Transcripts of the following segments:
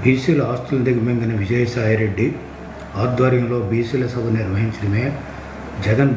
బీసీల ఆస్తులు దిగమింగిన విజయసాయిరెడ్డి ఆధ్వర్యంలో బీసీల సభ నిర్వహించడమే జగన్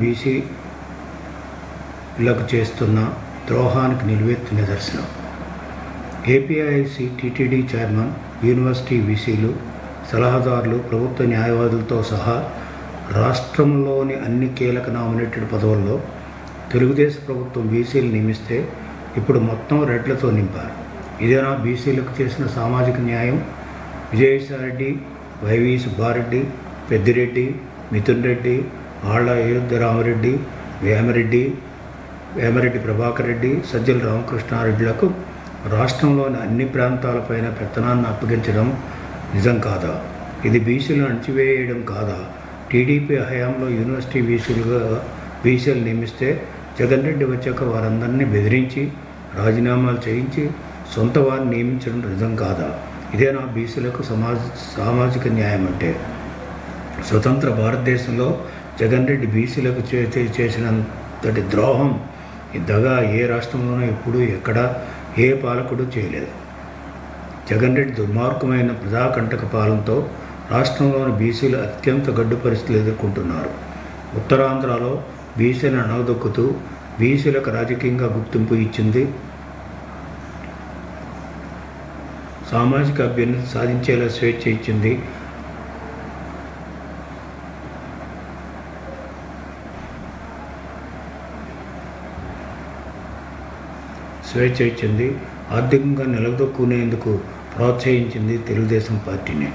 బీసీలకు చేస్తున్న ద్రోహానికి నిలువెత్తు నిదర్శనం ఏపీఐసి టీటీడీ చైర్మన్ యూనివర్సిటీ వీసీలు సలహాదారులు ప్రభుత్వ న్యాయవాదులతో సహా రాష్ట్రంలోని అన్ని కీలక నామినేటెడ్ పదవుల్లో తెలుగుదేశం ప్రభుత్వం బీసీలు నియమిస్తే ఇప్పుడు మొత్తం రెడ్లతో నింపారు ఇదేనా బీసీలకు చేసిన సామాజిక న్యాయం విజయసాయిరెడ్డి వైవి సుబ్బారెడ్డి పెద్దిరెడ్డి మిథున్ రెడ్డి ఆళ్ల అయోధ్య రామరెడ్డి వేమరెడ్డి వేమరెడ్డి ప్రభాకర్ రెడ్డి సజ్జల రామకృష్ణారెడ్డిలకు రాష్ట్రంలోని అన్ని ప్రాంతాలపైన పెత్తనాన్ని అప్పగించడం నిజం కాదా ఇది బీసీలను అణచివేయడం కాదా టీడీపీ హయాంలో యూనివర్సిటీ బీసీలుగా బీసీలు నియమిస్తే జగన్ రెడ్డి వచ్చాక వారందరినీ బెదిరించి రాజీనామాలు చేయించి సొంత వారిని నియమించడం నిజం కాదా ఇదేనా బీసీలకు సమాజ సామాజిక న్యాయం అంటే స్వతంత్ర భారతదేశంలో జగన్ రెడ్డి బీసీలకు చే- చే- చేసినంతటి ద్రోహం ఈ దగా ఏ రాష్ట్రంలోనూ ఎప్పుడూ ఎక్కడ ఏ పాలకుడు చేయలేదు జగన్ రెడ్డి దుర్మార్గమైన ప్రజాకంటక పాలనతో రాష్ట్రంలోని బీసీలు అత్యంత గడ్డు పరిస్థితులు ఎదుర్కొంటున్నారు ఉత్తరాంధ్రలో బీసీలను అణగదొక్కుతూ బీసీలకు రాజకీయంగా గుర్తింపు ఇచ్చింది సామాజిక అభ్యున్నతి సాధించేలా స్వేచ్ఛ ఇచ్చింది స్వేచ్ఛ ఇచ్చింది ఆర్థికంగా నిలదొక్కునేందుకు ప్రోత్సహించింది తెలుగుదేశం పార్టీని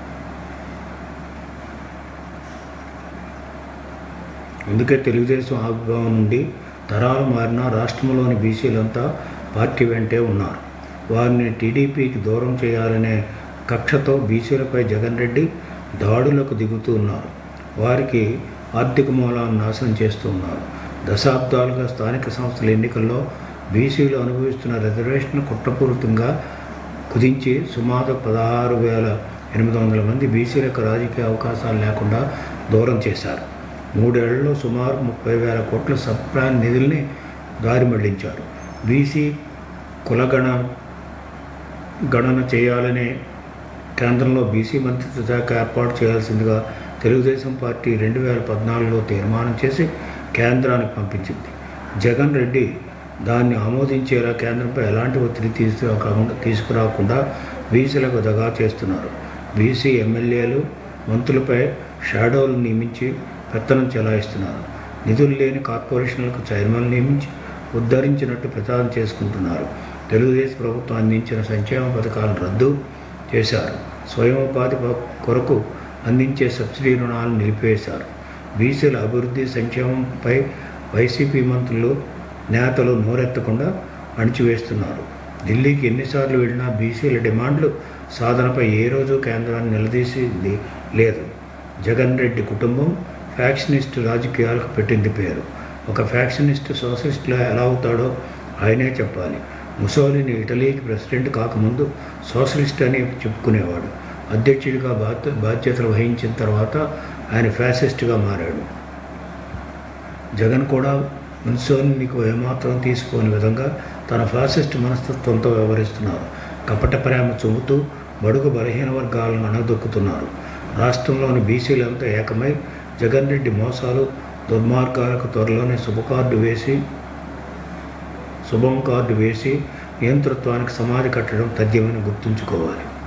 అందుకే తెలుగుదేశం ఆవిర్భావం నుండి తరాలు మారిన రాష్ట్రంలోని బీసీలంతా పార్టీ వెంటే ఉన్నారు వారిని టీడీపీకి దూరం చేయాలనే కక్షతో బీసీలపై జగన్ రెడ్డి దాడులకు దిగుతూ ఉన్నారు వారికి ఆర్థిక మూలాలను నాశనం చేస్తూ ఉన్నారు దశాబ్దాలుగా స్థానిక సంస్థల ఎన్నికల్లో బీసీలు అనుభవిస్తున్న రిజర్వేషన్ కుట్రపూరితంగా కుదించి సుమారు పదహారు వేల ఎనిమిది వందల మంది బీసీలకు రాజకీయ అవకాశాలు లేకుండా దూరం చేశారు మూడేళ్లలో సుమారు ముప్పై వేల కోట్ల సబ్ప్లాన్ నిధుల్ని దారి మళ్లించారు బీసీ కులగణ గణన చేయాలనే కేంద్రంలో బీసీ మంత్రిత్వ శాఖ ఏర్పాటు చేయాల్సిందిగా తెలుగుదేశం పార్టీ రెండు వేల పద్నాలుగులో తీర్మానం చేసి కేంద్రానికి పంపించింది జగన్ రెడ్డి దాన్ని ఆమోదించేలా కేంద్రంపై ఎలాంటి ఒత్తిడి తీసుకురాకుండా తీసుకురాకుండా బీసీలకు దగా చేస్తున్నారు బీసీ ఎమ్మెల్యేలు మంత్రులపై షాడోలు నియమించి పెత్తనం చెలాయిస్తున్నారు నిధులు లేని కార్పొరేషన్లకు చైర్మన్ నియమించి ఉద్ధరించినట్టు ప్రచారం చేసుకుంటున్నారు తెలుగుదేశం ప్రభుత్వం అందించిన సంక్షేమ పథకాలను రద్దు చేశారు స్వయం ఉపాధి ప- కొరకు అందించే సబ్సిడీ రుణాలను నిలిపివేశారు బీసీల అభివృద్ధి సంక్షేమంపై వైసీపీ మంత్రులు నేతలు నోరెత్తకుండా అణిచివేస్తున్నారు ఢిల్లీకి ఎన్నిసార్లు వెళ్ళినా బీసీల డిమాండ్లు సాధనపై ఏ రోజు కేంద్రాన్ని నిలదీసింది లేదు జగన్ రెడ్డి కుటుంబం ఫ్యాక్షనిస్ట్ రాజకీయాలకు పెట్టింది పేరు ఒక ఫ్యాక్షనిస్ట్ సోషలిస్టులా ఎలా అవుతాడో ఆయనే చెప్పాలి ముసోలిని ఇటలీకి ప్రెసిడెంట్ కాకముందు సోషలిస్ట్ అని చెప్పుకునేవాడు అధ్యక్షుడిగా బాధ్య బాధ్యతలు వహించిన తర్వాత ఆయన ఫ్యాసిస్ట్గా మారాడు జగన్ కూడా మున్సోలినికి ఏమాత్రం తీసుకోని విధంగా తన ఫ్యాసిస్ట్ మనస్తత్వంతో వ్యవహరిస్తున్నారు కపట ప్రేమ చూపుతూ బడుగు బలహీన వర్గాలను అణగదొక్కుతున్నారు రాష్ట్రంలోని బీసీలంతా ఏకమై జగన్ రెడ్డి మోసాలు దుర్మార్గాలకు త్వరలోనే శుభకార్డు వేసి శుభం కార్డు వేసి నియంతృత్వానికి సమాధి కట్టడం తథ్యమని గుర్తుంచుకోవాలి